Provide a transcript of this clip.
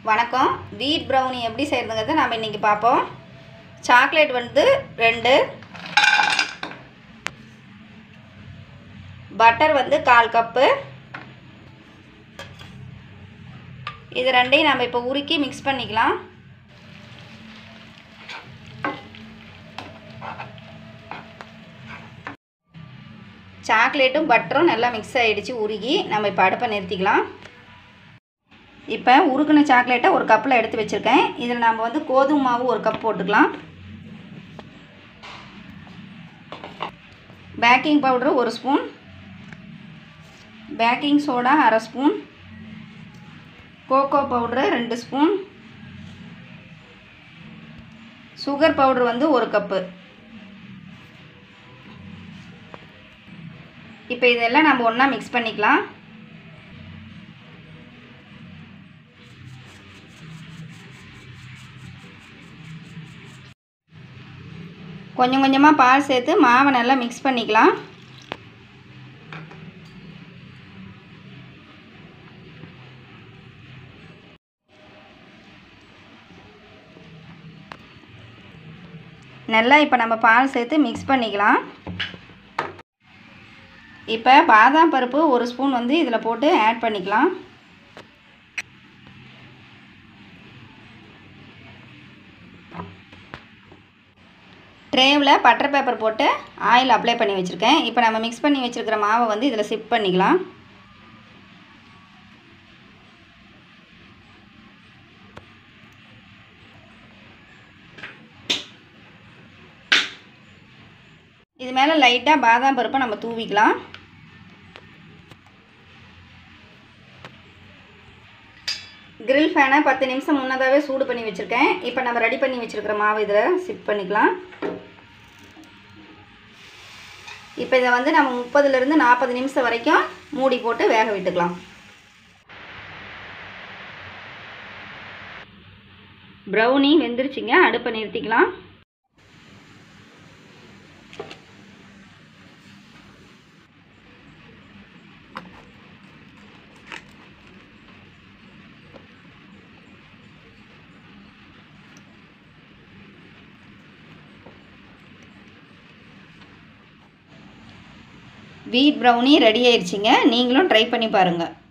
வணக்கம் வீட் ப்ரௌனி எப்படி செய்கிறதுங்கிறத நம்ம இன்றைக்கி பார்ப்போம் சாக்லேட் வந்து ரெண்டு பட்டர் வந்து கால் கப்பு இது ரெண்டையும் நம்ம இப்போ உருக்கி மிக்ஸ் பண்ணிக்கலாம் சாக்லேட்டும் பட்டரும் நல்லா மிக்ஸ் ஆகிடுச்சு உருகி நம்ம இப்போ அடுப்பை நிறுத்திக்கலாம் இப்போ உருக்குன சாக்லேட்டை ஒரு கப்பில் எடுத்து வச்சுருக்கேன் இதில் நம்ம வந்து கோதுமை மாவு ஒரு கப் போட்டுக்கலாம் பேக்கிங் பவுட்ரு ஒரு ஸ்பூன் பேக்கிங் சோடா அரை ஸ்பூன் கோகோ பவுட்ரு ரெண்டு ஸ்பூன் சுகர் பவுட்ரு வந்து ஒரு கப்பு இப்போ இதெல்லாம் நம்ம ஒன்றா மிக்ஸ் பண்ணிக்கலாம் கொஞ்சம் கொஞ்சமாக பால் சேர்த்து மாவை நல்லா மிக்ஸ் பண்ணிக்கலாம் நல்லா இப்போ நம்ம பால் சேர்த்து மிக்ஸ் பண்ணிக்கலாம் இப்போ பாதாம் பருப்பு ஒரு ஸ்பூன் வந்து இதில் போட்டு ஆட் பண்ணிக்கலாம் ட்ரேவில் பட்டர் பேப்பர் போட்டு ஆயில் அப்ளை பண்ணி வச்சுருக்கேன் இப்போ நம்ம மிக்ஸ் பண்ணி வச்சுருக்கிற மாவை வந்து இதில் சிப் பண்ணிக்கலாம் இது மேலே லைட்டாக பாதாம் பருப்பை நம்ம தூவிக்கலாம் கிரில் ஃபேனை பத்து நிமிஷம் முன்னதாகவே சூடு பண்ணி வச்சுருக்கேன் இப்போ நம்ம ரெடி பண்ணி வச்சுருக்கிற மாவு இதில் சிப் பண்ணிக்கலாம் இப்போ இதை வந்து நம்ம முப்பதுலேருந்து நாற்பது நிமிஷம் வரைக்கும் மூடி போட்டு வேக விட்டுக்கலாம் ப்ரௌனி வெந்துருச்சுங்க அடுப்பை நிறுத்திக்கலாம் வீட் ப்ரௌனி ரெடி ஆயிடுச்சிங்க நீங்களும் ட்ரை பண்ணி பாருங்கள்